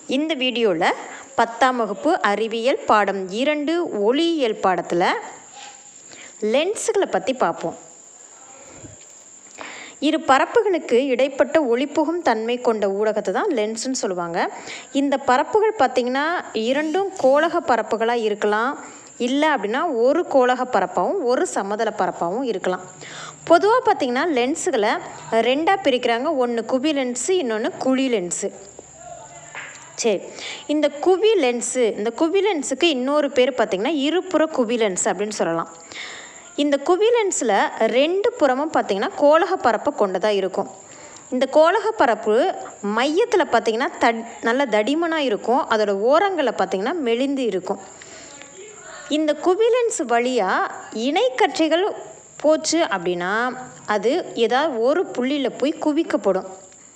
இந்த வீடியோவில் பத்தாம் வகுப்பு அறிவியல் பாடம் இரண்டு ஒளியியல் பாடத்தில் லென்ஸுகளை பற்றி பார்ப்போம் இரு பரப்புகளுக்கு இடைப்பட்ட ஒளிப்புகும் தன்மை கொண்ட ஊடகத்தை தான் லென்ஸ்னு சொல்லுவாங்க இந்த பரப்புகள் பார்த்திங்கன்னா இரண்டும் கோளக பரப்புகளாக இருக்கலாம் இல்லை அப்படின்னா ஒரு கோளக பரப்பாகவும் ஒரு சமதள பரப்பாகவும் இருக்கலாம் பொதுவாக பார்த்திங்கன்னா லென்ஸுகளை ரெண்டாக பிரிக்கிறாங்க ஒன்று குவி லென்ஸு இன்னொன்று குழி லென்ஸு சரி இந்த குவி லென்ஸு இந்த குவி லென்ஸுக்கு இன்னொரு பேர் பார்த்திங்கன்னா இருபுற குவி லென்ஸ் அப்படின்னு சொல்லலாம் இந்த குவி லென்ஸில் ரெண்டு புறமும் பார்த்திங்கன்னா கோளக பரப்பை கொண்டதாக இருக்கும் இந்த கோளக பரப்பு மையத்தில் பார்த்திங்கன்னா தட் நல்ல தடிமனாக இருக்கும் அதோட ஓரங்களில் பார்த்திங்கன்னா மெலிந்து இருக்கும் இந்த குவிலென்ஸ் வழியாக இணைக்கற்றைகள் போச்சு அப்படின்னா அது ஏதாவது ஒரு புள்ளியில் போய் குவிக்கப்படும்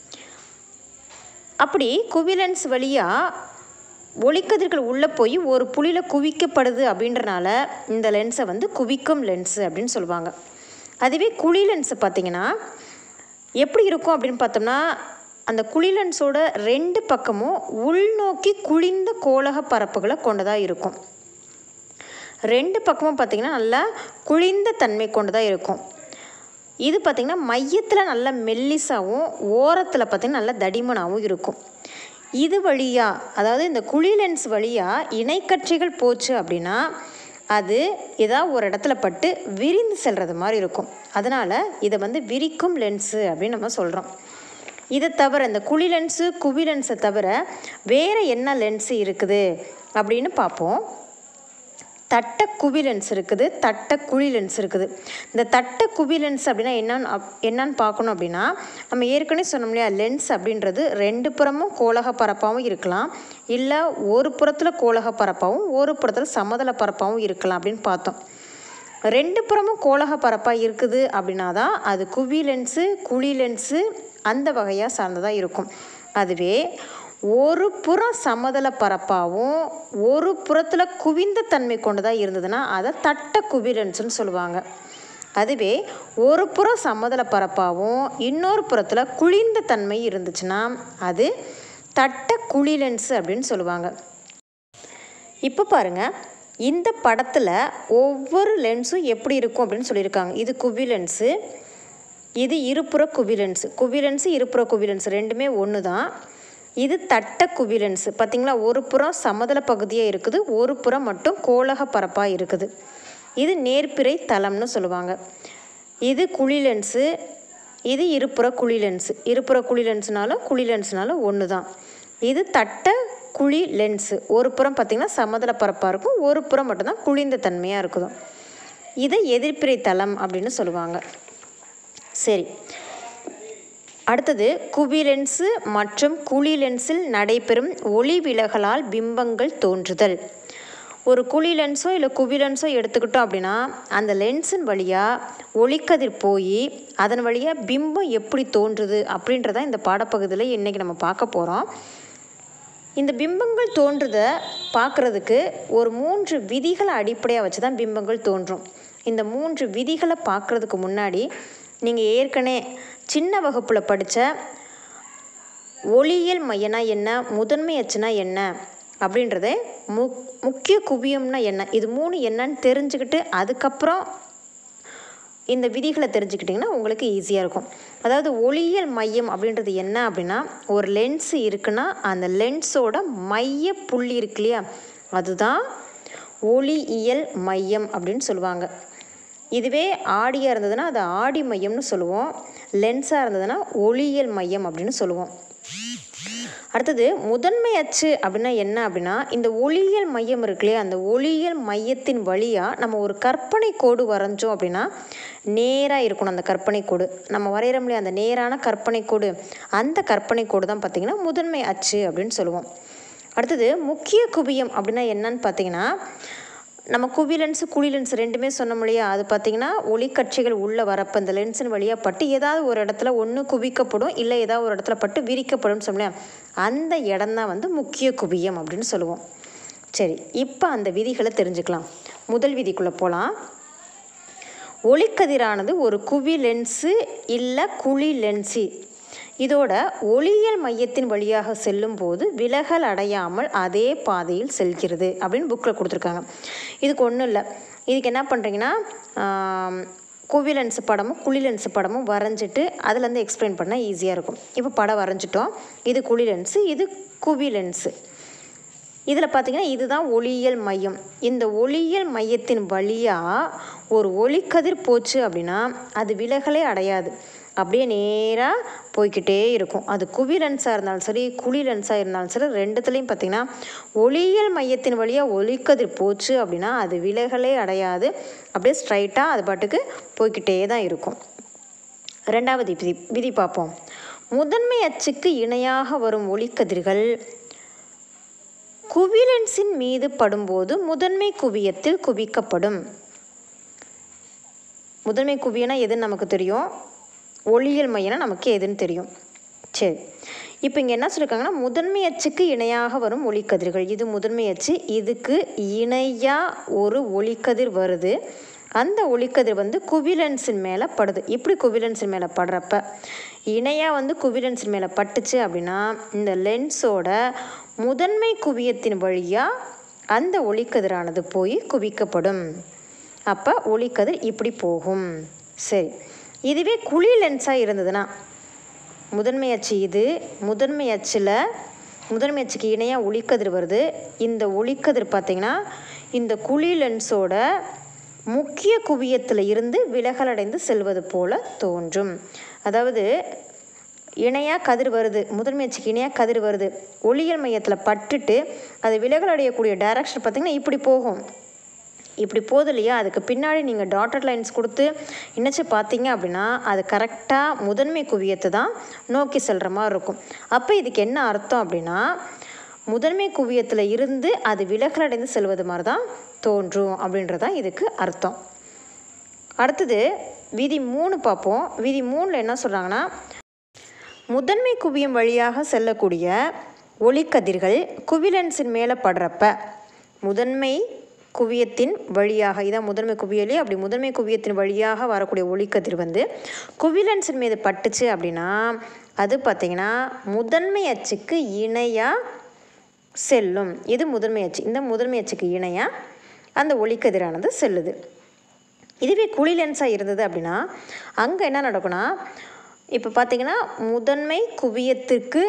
அப்படி குவிலென்ஸ் வழியாக ஒளிக்கதிர்கள் உள்ளே போய் ஒரு புள்ளியில் குவிக்கப்படுது அப்படின்றனால இந்த லென்ஸை வந்து குவிக்கும் லென்ஸு அப்படின்னு சொல்லுவாங்க அதுவே குழி லென்ஸு பார்த்திங்கன்னா எப்படி இருக்கும் அப்படின்னு பார்த்தோம்னா அந்த குழி லென்ஸோட ரெண்டு பக்கமும் உள்நோக்கி குழிந்த கோளக பரப்புகளை கொண்டதாக இருக்கும் ரெண்டு பக்கமும் பார்த்திங்கன்னா நல்லா குழிந்த தன்மை கொண்டதாக இருக்கும் இது பார்த்திங்கன்னா மையத்தில் நல்ல மெல்லிசாகவும் ஓரத்தில் பார்த்திங்கன்னா நல்ல தடிமனாகவும் இருக்கும் இது வழியாக அதாவது இந்த குழி லென்ஸ் வழியாக இணைக்கற்றைகள் போச்சு அப்படின்னா அது ஏதாவது ஒரு இடத்துல பட்டு விரிந்து செல்கிறது மாதிரி இருக்கும் அதனால் இதை வந்து விரிக்கும் லென்ஸு அப்படின்னு நம்ம சொல்கிறோம் இதை தவிர இந்த குழி லென்ஸு குவி லென்ஸை தவிர வேறு என்ன லென்ஸு இருக்குது அப்படின்னு பார்ப்போம் தட்ட குவி லென்ஸ் இருக்குது தட்ட குழி லென்ஸ் இருக்குது இந்த தட்ட குவி லென்ஸ் அப்படின்னா என்னன்னு அப்- என்னன்னு பார்க்கணும் அப்படின்னா நம்ம ஏற்கனவே சொன்னோம் இல்லையா லென்ஸ் அப்படின்றது ரெண்டு புறமும் கோளக பரப்பாகவும் இருக்கலாம் இல்லை ஒரு புறத்தில் கோளக பரப்பாகவும் ஒரு புறத்தில் சமதள பரப்பாகவும் இருக்கலாம் அப்படின்னு பார்த்தோம் ரெண்டு புறமும் கோளக பரப்பாக இருக்குது அப்படின்னா தான் அது குவி லென்ஸு குழி லென்ஸு அந்த வகையாக சார்ந்ததாக இருக்கும் அதுவே ஒரு புறம் சமதள பரப்பாகவும் ஒரு புறத்தில் குவிந்த தன்மை கொண்டதாக இருந்ததுன்னா அதை தட்ட குவி லென்ஸுன்னு சொல்லுவாங்க அதுவே ஒரு புறம் சமதள பரப்பாகவும் இன்னொரு புறத்தில் குழிந்த தன்மை இருந்துச்சுன்னா அது தட்ட குழி லென்ஸு அப்படின்னு சொல்லுவாங்க இப்போ பாருங்க இந்த படத்தில் ஒவ்வொரு லென்ஸும் எப்படி இருக்கும் அப்படின்னு சொல்லியிருக்காங்க இது குவி லென்ஸு இது இருபுற குவி லென்ஸு குவி லென்ஸு இருபுற குவி லென்ஸ் ரெண்டுமே ஒன்று தான் இது தட்ட குவி லென்ஸு பார்த்தீங்களா ஒரு புறம் சமதள பகுதியாக இருக்குது ஒரு புறம் மட்டும் கோளக பரப்பாக இருக்குது இது நேர்பிறை தளம்னு சொல்லுவாங்க இது குழி லென்ஸு இது இருபுற குழி லென்ஸு இருபுற குழி லென்ஸ்னாலும் குழி லென்ஸ்னாலும் ஒன்று தான் இது தட்ட குழி லென்ஸு ஒரு புறம் பார்த்திங்கன்னா சமதள பரப்பாக இருக்கும் ஒரு புறம் மட்டும்தான் குழிந்த தன்மையாக இருக்குது இதை எதிர்ப்பிறை தளம் அப்படின்னு சொல்லுவாங்க சரி அடுத்தது குவி லென்ஸு மற்றும் குழி லென்ஸில் நடைபெறும் ஒளி விலகலால் பிம்பங்கள் தோன்றுதல் ஒரு குழி லென்ஸோ இல்லை குவி லென்ஸோ எடுத்துக்கிட்டோம் அப்படின்னா அந்த லென்ஸின் வழியாக ஒளிக்கதிர் போய் அதன் வழியாக பிம்பம் எப்படி தோன்றுது அப்படின்றத இந்த பாடப்பகுதியில் இன்றைக்கி நம்ம பார்க்க போகிறோம் இந்த பிம்பங்கள் தோன்றுதை பார்க்குறதுக்கு ஒரு மூன்று விதிகளை அடிப்படையாக வச்சு தான் பிம்பங்கள் தோன்றும் இந்த மூன்று விதிகளை பார்க்குறதுக்கு முன்னாடி நீங்கள் ஏற்கனவே சின்ன வகுப்பில் படித்த ஒளியியல் மையனா என்ன முதன்மை அச்சுனா என்ன அப்படின்றத மு முக்கிய குவியம்னா என்ன இது மூணு என்னன்னு தெரிஞ்சுக்கிட்டு அதுக்கப்புறம் இந்த விதிகளை தெரிஞ்சுக்கிட்டிங்கன்னா உங்களுக்கு ஈஸியாக இருக்கும் அதாவது ஒளியியல் மையம் அப்படின்றது என்ன அப்படின்னா ஒரு லென்ஸு இருக்குன்னா அந்த லென்ஸோட மைய புள்ளி இருக்கு இல்லையா அதுதான் ஒளியியல் மையம் அப்படின்னு சொல்லுவாங்க இதுவே ஆடியாக இருந்ததுன்னா அது ஆடி மையம்னு சொல்லுவோம் லென்ஸாக இருந்ததுன்னா ஒளியியல் மையம் அப்படின்னு சொல்லுவோம் அடுத்தது முதன்மை அச்சு அப்படின்னா என்ன அப்படின்னா இந்த ஒளியியல் மையம் இருக்கு இல்லையா அந்த ஒளியியல் மையத்தின் வழியாக நம்ம ஒரு கற்பனை கோடு வரைஞ்சோம் அப்படின்னா நேராக இருக்கணும் அந்த கற்பனை கோடு நம்ம வரைகிறோம் இல்லையா அந்த நேரான கற்பனை கோடு அந்த கற்பனை கோடு தான் பார்த்திங்கன்னா முதன்மை அச்சு அப்படின்னு சொல்லுவோம் அடுத்தது முக்கிய குவியம் அப்படின்னா என்னன்னு பார்த்தீங்கன்னா நம்ம குவி லென்ஸு குழி லென்ஸ் ரெண்டுமே சொன்னோம் இல்லையா அது பார்த்திங்கன்னா ஒளிக்கட்சிகள் உள்ளே வரப்போ இந்த லென்ஸின் வழியாக பட்டு ஏதாவது ஒரு இடத்துல ஒன்று குவிக்கப்படும் இல்லை ஏதாவது ஒரு இடத்துல பட்டு விரிக்கப்படும் சொன்னோம் அந்த இடம் தான் வந்து முக்கிய குவியம் அப்படின்னு சொல்லுவோம் சரி இப்போ அந்த விதிகளை தெரிஞ்சுக்கலாம் முதல் விதிக்குள்ளே போகலாம் ஒளிக்கதிரானது ஒரு குவி லென்ஸு இல்லை குழி லென்ஸு இதோட ஒளியியல் மையத்தின் வழியாக செல்லும் போது விலகல் அடையாமல் அதே பாதையில் செல்கிறது அப்படின்னு புக்கில் கொடுத்துருக்காங்க இதுக்கு ஒன்றும் இல்லை இதுக்கு என்ன பண்ணுறீங்கன்னா குவி லென்ஸ் படமும் குழி லென்ஸ் படமும் வரைஞ்சிட்டு அதுலேருந்து எக்ஸ்பிளைன் பண்ணால் ஈஸியாக இருக்கும் இப்போ படம் வரைஞ்சிட்டோம் இது குழி லென்ஸு இது குவி லென்ஸு இதில் பார்த்தீங்கன்னா இதுதான் ஒளியியல் மையம் இந்த ஒளியியல் மையத்தின் வழியாக ஒரு ஒளிக்கதிர் போச்சு அப்படின்னா அது விலகலே அடையாது அப்படியே நேராக போய்க்கிட்டே இருக்கும் அது குவி லென்ஸாக இருந்தாலும் சரி குழி லென்ஸாக இருந்தாலும் சரி ரெண்டுத்துலேயும் பார்த்தீங்கன்னா ஒளியியல் மையத்தின் வழியாக ஒளிக்கதிர் போச்சு அப்படின்னா அது விலகலே அடையாது அப்படியே ஸ்ட்ரைட்டாக அது பாட்டுக்கு போய்க்கிட்டே தான் இருக்கும் ரெண்டாவது விதி விதி பார்ப்போம் முதன்மை அச்சுக்கு இணையாக வரும் ஒளிக்கதிர்கள் குவிலென்ஸின் மீது படும்போது முதன்மை குவியத்தில் குவிக்கப்படும் முதன்மை குவியனா எதுன்னு நமக்கு தெரியும் ஒளியியல் மையனா நமக்கு எதுன்னு தெரியும் சரி இப்போ இங்கே என்ன சொல்லியிருக்காங்கன்னா முதன்மை அச்சுக்கு இணையாக வரும் ஒளிக்கதிர்கள் இது முதன்மை அச்சு இதுக்கு இணையாக ஒரு ஒளிக்கதிர் வருது அந்த ஒளிக்கதிர் வந்து குவிலென்ஸின் மேலே படுது இப்படி குவிலென்ஸின் மேலே படுறப்ப இணையாக வந்து குவிலென்ஸின் மேலே பட்டுச்சு அப்படின்னா இந்த லென்ஸோட முதன்மை குவியத்தின் வழியாக அந்த ஒளிக்கதிரானது போய் குவிக்கப்படும் அப்போ ஒளிக்கதிர் இப்படி போகும் சரி இதுவே குழி லென்ஸாக இருந்ததுன்னா முதன்மை அச்சு இது முதன்மை அச்சில் முதன்மை அச்சுக்கு இணையாக ஒளிக்கதிர் வருது இந்த ஒளிக்கதிர் பார்த்திங்கன்னா இந்த குழி லென்ஸோட முக்கிய குவியத்தில் இருந்து விலகலடைந்து செல்வது போல தோன்றும் அதாவது இணையாக கதிர் வருது முதன்மை அச்சுக்கு இணையாக கதிர் வருது ஒளியியல் மையத்தில் பட்டுட்டு அது விலகல் அடையக்கூடிய டைரக்ஷன் பார்த்திங்கன்னா இப்படி போகும் இப்படி போகுது இல்லையா அதுக்கு பின்னாடி நீங்கள் டாட்டட் லைன்ஸ் கொடுத்து இணைச்சி பார்த்தீங்க அப்படின்னா அது கரெக்டாக முதன்மை குவியத்தை தான் நோக்கி செல்கிற மாதிரி இருக்கும் அப்போ இதுக்கு என்ன அர்த்தம் அப்படின்னா முதன்மை குவியத்தில் இருந்து அது விலகலடைந்து செல்வது மாதிரி தான் தோன்றும் அப்படின்றது தான் இதுக்கு அர்த்தம் அடுத்தது விதி மூணு பார்ப்போம் விதி மூணில் என்ன சொல்கிறாங்கன்னா முதன்மை குவியம் வழியாக செல்லக்கூடிய ஒளிக்கதிர்கள் குவிலென்ஸின் மேலே படுறப்ப முதன்மை குவியத்தின் வழியாக இதான் முதன்மை குவியலே அப்படி முதன்மை குவியத்தின் வழியாக வரக்கூடிய ஒளிக்கதிர் வந்து குவிலென்ஸின் மீது பட்டுச்சு அப்படின்னா அது பார்த்திங்கன்னா முதன்மை அச்சுக்கு இணையாக செல்லும் இது முதன்மை அச்சு இந்த முதன்மை அச்சுக்கு இணையாக அந்த ஒளிக்கதிரானது செல்லுது இதுவே குழி லென்ஸாக இருந்தது அப்படின்னா அங்கே என்ன நடக்கும்னா இப்போ பார்த்தீங்கன்னா முதன்மை குவியத்துக்கு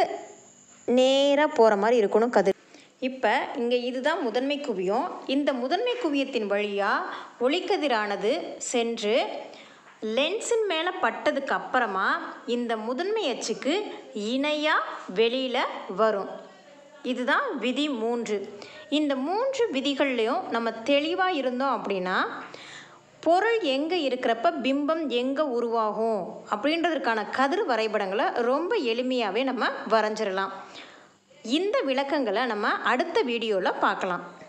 நேராக போகிற மாதிரி இருக்கணும் கதிர் இப்போ இங்கே இதுதான் முதன்மை குவியம் இந்த முதன்மை குவியத்தின் வழியாக ஒளிக்கதிரானது சென்று லென்ஸின் மேலே பட்டதுக்கு அப்புறமா இந்த முதன்மை அச்சுக்கு இணையாக வெளியில் வரும் இதுதான் விதி மூன்று இந்த மூன்று விதிகள்லையும் நம்ம தெளிவாக இருந்தோம் அப்படின்னா பொருள் எங்கே இருக்கிறப்ப பிம்பம் எங்கே உருவாகும் அப்படின்றதுக்கான கதிர் வரைபடங்களை ரொம்ப எளிமையாகவே நம்ம வரைஞ்சிடலாம் இந்த விளக்கங்களை நம்ம அடுத்த வீடியோவில் பார்க்கலாம்